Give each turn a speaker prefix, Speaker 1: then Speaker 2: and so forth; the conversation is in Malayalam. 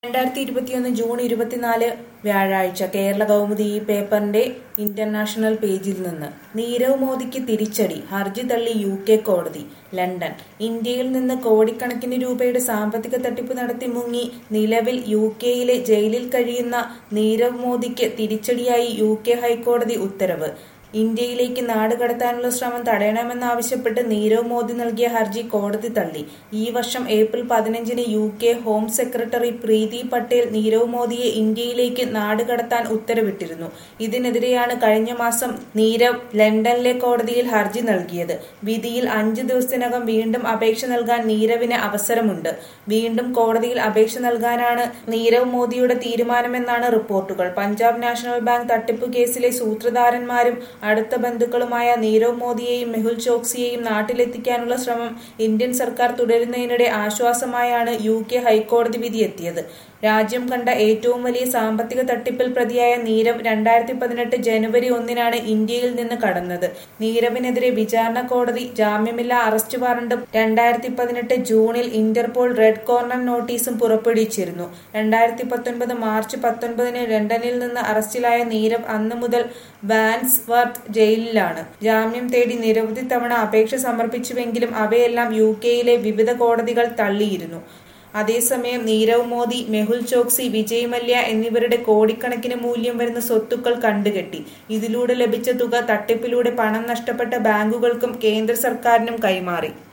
Speaker 1: രണ്ടായിരത്തി ഇരുപത്തിയൊന്ന് ജൂൺ ഇരുപത്തിനാല് വ്യാഴാഴ്ച കേരള കൗമുദി ഈ പേപ്പറിന്റെ ഇന്റർനാഷണൽ പേജിൽ നിന്ന് നീരവ് മോദിക്ക് തിരിച്ചടി ഹർജി തള്ളി യു കെ കോടതി ലണ്ടൻ ഇന്ത്യയിൽ നിന്ന് കോടിക്കണക്കിന് രൂപയുടെ സാമ്പത്തിക തട്ടിപ്പ് നടത്തി മുങ്ങി നിലവിൽ യു കെയിലെ ജയിലിൽ കഴിയുന്ന നീരവ് മോദിക്ക് തിരിച്ചടിയായി യു കെ ഹൈക്കോടതി ഉത്തരവ് ഇന്ത്യയിലേക്ക് നാട് കടത്താനുള്ള ശ്രമം തടയണമെന്നാവശ്യപ്പെട്ട് നീരവ് മോദി നൽകിയ ഹർജി കോടതി തള്ളി ഈ വർഷം ഏപ്രിൽ പതിനഞ്ചിന് U K home secretary Priti Patel Nirav മോദിയെ ഇന്ത്യയിലേക്ക് നാട് കടത്താൻ ഉത്തരവിട്ടിരുന്നു ഇതിനെതിരെയാണ് കഴിഞ്ഞ മാസം നീരവ് ലണ്ടനിലെ കോടതിയിൽ ഹർജി നൽകിയത് വിധിയിൽ അഞ്ചു ദിവസത്തിനകം വീണ്ടും അപേക്ഷ നൽകാൻ നീരവിന് അവസരമുണ്ട് വീണ്ടും കോടതിയിൽ അപേക്ഷ നൽകാനാണ് നീരവ് മോദിയുടെ തീരുമാനമെന്നാണ് റിപ്പോർട്ടുകൾ പഞ്ചാബ് നാഷണൽ ബാങ്ക് തട്ടിപ്പ് കേസിലെ സൂത്രധാരന്മാരും അടുത്ത ബന്ധുക്കളുമായ നീരവ് മോദിയെയും മെഹുൽ ചോക്സിയെയും നാട്ടിലെത്തിക്കാനുള്ള ശ്രമം ഇന്ത്യൻ സർക്കാർ തുടരുന്നതിനിടെ ആശ്വാസമായാണ് യു കെ ഹൈക്കോടതി വിധിയെത്തിയത് രാജ്യം കണ്ട ഏറ്റവും വലിയ സാമ്പത്തിക തട്ടിപ്പിൽ പ്രതിയായ നീരവ് രണ്ടായിരത്തി പതിനെട്ട് ജനുവരി ഒന്നിനാണ് ഇന്ത്യയിൽ നിന്ന് കടന്നത് നീരവിനെതിരെ വിചാരണ കോടതി ജാമ്യമില്ലാ അറസ്റ്റ് വാറണ്ടും രണ്ടായിരത്തി പതിനെട്ട് ജൂണിൽ ഇന്റർപോൾ റെഡ് കോർണർ നോട്ടീസും പുറപ്പെടുവിച്ചിരുന്നു രണ്ടായിരത്തി പത്തൊൻപത് മാർച്ച് പത്തൊൻപതിന് ലണ്ടനിൽ നിന്ന് അറസ്റ്റിലായ നീരവ് അന്ന് മുതൽ വാൻസ് വർത്ത് ജയിലിലാണ് ജാമ്യം തേടി നിരവധി തവണ അപേക്ഷ സമർപ്പിച്ചുവെങ്കിലും അവയെല്ലാം യു കെയിലെ വിവിധ കോടതികൾ തള്ളിയിരുന്നു അതേസമയം നീരവ് മോദി മെഹുൽ ചോക്സി വിജയ് മല്യ എന്നിവരുടെ കോടിക്കണക്കിന് മൂല്യം വരുന്ന സ്വത്തുക്കൾ കണ്ടുകെട്ടി ഇതിലൂടെ ലഭിച്ച തുക തട്ടിപ്പിലൂടെ പണം നഷ്ടപ്പെട്ട ബാങ്കുകൾക്കും കേന്ദ്ര സർക്കാരിനും കൈമാറി